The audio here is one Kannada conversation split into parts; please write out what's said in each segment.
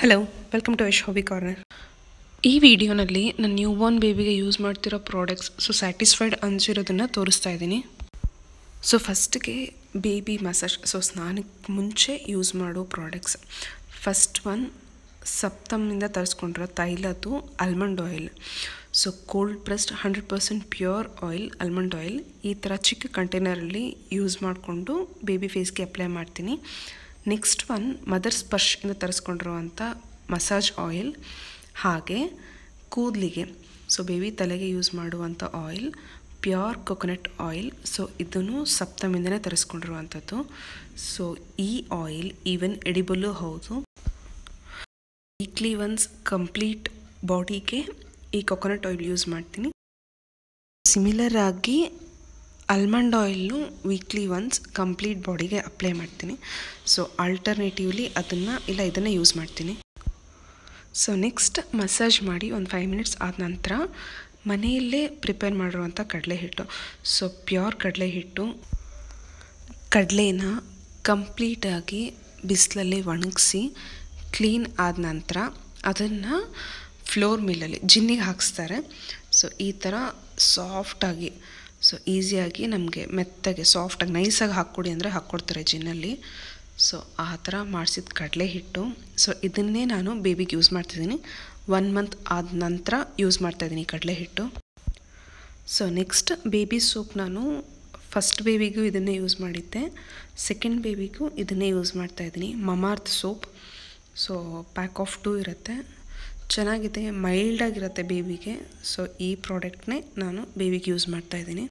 hello welcome to Yash hobby corner ಈ ವಿಡಿಯೋನಲ್ಲಿ ನಾನು ನ್ಯೂ ಬಾರ್ನ್ ಬೇಬಿಗೆ ಯೂಸ್ ಮಾಡ್ತಿರೋ ಪ್ರಾಡಕ್ಟ್ಸ್ ಸೊ ಸ್ಯಾಟಿಸ್ಫೈಡ್ ಅನಿಸಿರೋದನ್ನು ತೋರಿಸ್ತಾ ಇದ್ದೀನಿ ಸೊ ಫಸ್ಟ್ಗೆ ಬೇಬಿ ಮಸಾಜ್ ಸೊ ಸ್ನಾನಕ್ಕೆ ಮುಂಚೆ ಯೂಸ್ ಮಾಡೋ ಪ್ರಾಡಕ್ಟ್ಸ್ ಫಸ್ಟ್ ಒನ್ ಸಪ್ತಮಿಂದ ತರಿಸ್ಕೊಂಡಿರೋ ತೈಲದ್ದು almond oil so cold pressed hundred percent pure oil almond oil ಈ ಥರ ಚಿಕ್ಕ ಕಂಟೈನರಲ್ಲಿ ಯೂಸ್ ಮಾಡಿಕೊಂಡು ಬೇಬಿ ಫೇಸ್ಗೆ ಅಪ್ಲೈ ಮಾಡ್ತೀನಿ ನೆಕ್ಸ್ಟ್ ಒನ್ ಮದರ್ ಸ್ಪರ್ಶ್ ಇಂದ ತರಿಸ್ಕೊಂಡಿರುವಂಥ ಮಸಾಜ್ ಆಯಿಲ್ ಹಾಗೆ ಕೂದಲಿಗೆ ಸೊ ಬೇಬಿ ತಲೆಗೆ ಯೂಸ್ ಮಾಡುವಂಥ oil pure coconut oil so ಇದನ್ನು ಸಪ್ತಮಿಂದನೇ ತರಿಸ್ಕೊಂಡಿರುವಂಥದ್ದು ಸೊ ಈ ಆಯಿಲ್ ಈವನ್ ಎಡಿಬಲ್ಲು ಹೌದು ವೀಕ್ಲಿ ಒನ್ಸ್ ಕಂಪ್ಲೀಟ್ ಬಾಡಿಗೆ ಈ ಕೊಕೊನಟ್ ಆಯಿಲ್ ಯೂಸ್ ಮಾಡ್ತೀನಿ ಸಿಮಿಲರ್ ಆಗಿ ಆಲ್ಮಂಡ್ ಆಯಿಲ್ನು ವೀಕ್ಲಿ ಒನ್ಸ್ ಕಂಪ್ಲೀಟ್ ಬಾಡಿಗೆ ಅಪ್ಲೈ ಮಾಡ್ತೀನಿ ಸೊ ಆಲ್ಟರ್ನೇಟಿವ್ಲಿ ಅದನ್ನು ಇಲ್ಲ ಇದನ್ನು ಯೂಸ್ ಮಾಡ್ತೀನಿ ಸೊ ನೆಕ್ಸ್ಟ್ ಮಸಾಜ್ ಮಾಡಿ ಒಂದು ಫೈವ್ ಮಿನಿಟ್ಸ್ ಆದ ನಂತರ ಮನೆಯಲ್ಲೇ ಪ್ರಿಪೇರ್ ಮಾಡಿರುವಂಥ ಕಡಲೆ ಹಿಟ್ಟು ಸೊ ಪ್ಯೂರ್ ಕಡಲೆ ಹಿಟ್ಟು ಕಡಲೆನ ಕಂಪ್ಲೀಟಾಗಿ ಬಿಸಿಲಲ್ಲಿ ಒಣಗಿಸಿ ಕ್ಲೀನ್ ಆದ ನಂತರ ಅದನ್ನು ಫ್ಲೋರ್ ಮಿಲ್ಲಲ್ಲಿ ಜಿನ್ನಿಗೆ ಹಾಕಿಸ್ತಾರೆ ಸೊ ಈ ಥರ ಸಾಫ್ಟಾಗಿ ಸೊ ಈಸಿಯಾಗಿ ನಮಗೆ ಮೆತ್ತಗೆ ಸಾಫ್ಟಾಗಿ ನೈಸಾಗಿ ಹಾಕ್ಕೊಡಿ ಅಂದರೆ ಹಾಕ್ಕೊಡ್ತಾರೆ ಜಿನ್ನಲ್ಲಿ ಸೊ ಆ ಥರ ಮಾಡಿಸಿದ ಕಡಲೆ ಹಿಟ್ಟು ಸೊ ಇದನ್ನೇ ನಾನು ಬೇಬಿಗೆ ಯೂಸ್ ಮಾಡ್ತಿದ್ದೀನಿ ಒನ್ ಮಂತ್ ಆದ ನಂತರ ಯೂಸ್ ಮಾಡ್ತಾಯಿದ್ದೀನಿ ಕಡಲೆ ಹಿಟ್ಟು ಸೊ ನೆಕ್ಸ್ಟ್ ಬೇಬಿ ಸೋಪ್ ನಾನು ಫಸ್ಟ್ ಬೇಬಿಗೂ ಇದನ್ನೇ ಯೂಸ್ ಮಾಡಿದ್ದೆ ಸೆಕೆಂಡ್ ಬೇಬಿಗೂ ಇದನ್ನೇ ಯೂಸ್ ಮಾಡ್ತಾಯಿದ್ದೀನಿ Mamaearth soap so pack of two ಇರುತ್ತೆ ಚೆನ್ನಾಗಿದೆ ಮೈಲ್ಡಾಗಿರುತ್ತೆ ಬೇಬಿಗೆ ಸೊ ಈ ಪ್ರಾಡಕ್ಟ್ನೇ ನಾನು ಬೇಬಿಗೆ ಯೂಸ್ ಮಾಡ್ತಾಯಿದ್ದೀನಿ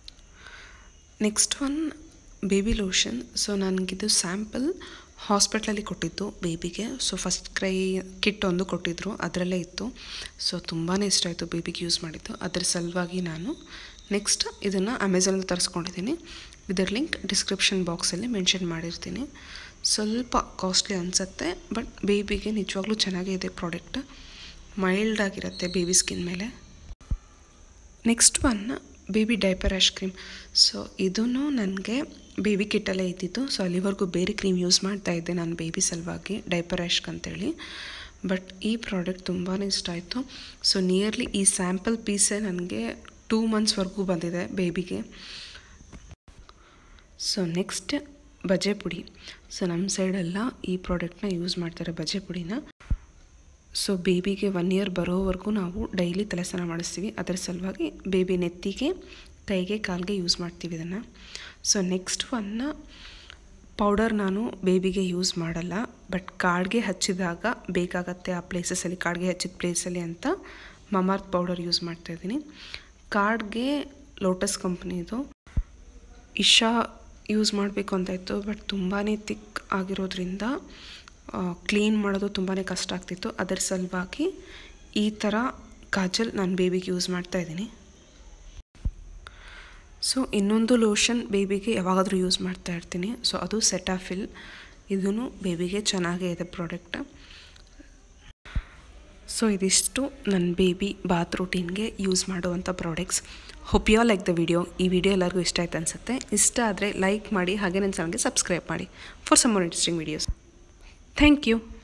next one baby lotion so ನನಗಿದು ಸ್ಯಾಂಪಲ್ ಹಾಸ್ಪಿಟ್ಲಲ್ಲಿ ಕೊಟ್ಟಿದ್ದು ಬೇಬಿಗೆ ಸೊ ಫಸ್ಟ್ ಕ್ರೈ ಕಿಟ್ ಒಂದು ಕೊಟ್ಟಿದ್ದರು ಅದರಲ್ಲೇ ಇತ್ತು ಸೊ ತುಂಬಾ ಇಷ್ಟ ಆಯಿತು ಬೇಬಿಗೆ ಯೂಸ್ ಮಾಡಿದ್ದು ಅದರ ಸಲುವಾಗಿ ನಾನು ನೆಕ್ಸ್ಟ್ ಇದನ್ನು ಅಮೆಝಾನಲ್ಲಿ ತರಿಸ್ಕೊಂಡಿದ್ದೀನಿ ಇದರ ಲಿಂಕ್ ಡಿಸ್ಕ್ರಿಪ್ಷನ್ ಬಾಕ್ಸಲ್ಲಿ ಮೆನ್ಷನ್ ಮಾಡಿರ್ತೀನಿ ಸ್ವಲ್ಪ ಕಾಸ್ಟ್ಲಿ ಅನಿಸುತ್ತೆ ಬಟ್ ಬೇಬಿಗೆ ನಿಜವಾಗ್ಲೂ ಚೆನ್ನಾಗೇ ಇದೆ ಪ್ರಾಡಕ್ಟ್ ಮೈಲ್ಡ್ ಆಗಿರುತ್ತೆ ಬೇಬಿ ಸ್ಕಿನ್ ಮೇಲೆ next one baby diaper rash cream so ಇದೂ ನನಗೆ ಬೇಬಿ ಕಿಟ್ಟಲ್ಲೇ ಇದ್ದಿತ್ತು ಸೊ ಅಲ್ಲಿವರೆಗೂ ಬೇರೆ ಕ್ರೀಮ್ ಯೂಸ್ ಮಾಡ್ತಾ ಇದ್ದೆ ನಾನು ಬೇಬಿ ಸಲುವಾಗಿ ಡೈಪರ್ ಆ್ಯಶ್ಕ್ ಅಂತೇಳಿ ಬಟ್ ಈ ಪ್ರಾಡಕ್ಟ್ ತುಂಬಾ ಇಷ್ಟ ಆಯಿತು ಸೊ ನಿಯರ್ಲಿ ಈ ಸ್ಯಾಂಪಲ್ ಪೀಸೇ ನನಗೆ ಟೂ ಮಂತ್ಸ್ವರೆಗೂ ಬಂದಿದೆ ಬೇಬಿಗೆ ಸೊ ನೆಕ್ಸ್ಟ್ ಬಜೆ ಪುಡಿ ಸೊ ನಮ್ಮ ಸೈಡೆಲ್ಲ ಈ ಪ್ರಾಡಕ್ಟ್ನ ಯೂಸ್ ಮಾಡ್ತಾರೆ ಬಜೆ ಪುಡಿನ ಸೊ ಬೇಬಿಗೆ ಒನ್ ಇಯರ್ ಬರೋವರೆಗೂ ನಾವು ಡೈಲಿ ತಲೆ ಸ್ನಾನ ಮಾಡಿಸ್ತೀವಿ ಅದರ ಸಲುವಾಗಿ ಬೇಬಿ ನೆತ್ತಿಗೆ ಕೈಗೆ ಕಾಲಿಗೆ ಯೂಸ್ ಮಾಡ್ತೀವಿ ಇದನ್ನು ಸೊ ನೆಕ್ಸ್ಟ್ ಒನ್ ಪೌಡರ್ ನಾನು ಬೇಬಿಗೆ ಯೂಸ್ ಮಾಡಲ್ಲ ಬಟ್ ಕಾಡ್ಗೆ ಹಚ್ಚಿದಾಗ ಬೇಕಾಗತ್ತೆ ಆ ಪ್ಲೇಸಸಲ್ಲಿ ಕಾಡ್ಗೆ ಹಚ್ಚಿದ ಪ್ಲೇಸಲ್ಲಿ ಅಂತ ಮಮಾರ್ತ್ ಪೌಡರ್ ಯೂಸ್ ಮಾಡ್ತಾಯಿದ್ದೀನಿ ಕಾಡ್ಗೆ ಲೋಟಸ್ ಕಂಪ್ನಿದು ಇಶಾ ಯೂಸ್ ಮಾಡಬೇಕು ಅಂತ ಇತ್ತು ಬಟ್ ತುಂಬಾ ತಿಕ್ ಆಗಿರೋದ್ರಿಂದ ಕ್ಲೀನ್ ಮಾಡೋದು ತುಂಬಾ ಕಷ್ಟ ಆಗ್ತಿತ್ತು ಅದರ ಸಲುವಾಗಿ ಈ ಥರ ಕಾಜಲ್ ನಾನು ಬೇಬಿಗೆ ಯೂಸ್ ಮಾಡ್ತಾ ಇದ್ದೀನಿ ಸೊ ಇನ್ನೊಂದು ಲೋಷನ್ ಬೇಬಿಗೆ ಯಾವಾಗಾದರೂ ಯೂಸ್ ಮಾಡ್ತಾ ಇರ್ತೀನಿ ಸೊ ಅದು ಸೆಟಾಫಿಲ್ ಇದೂ ಬೇಬಿಗೆ ಚೆನ್ನಾಗೇ ಇದೆ ಪ್ರಾಡಕ್ಟ್ ಸೊ ಇದಿಷ್ಟು ನನ್ನ ಬೇಬಿ ಬಾತ್ ರೂಟೀನ್ಗೆ ಯೂಸ್ ಮಾಡುವಂಥ products hope you like the video ಈ ವಿಡಿಯೋ ಎಲ್ಲರಿಗೂ ಇಷ್ಟ ಆಯ್ತು ಅನಿಸುತ್ತೆ ಇಷ್ಟ ಆದರೆ ಲೈಕ್ ಮಾಡಿ ಹಾಗೆ ನನ್ನ ಚಾನಲ್ಗೆ ಸಬ್ಸ್ಕ್ರೈಬ್ ಮಾಡಿ for some more interesting videos thank you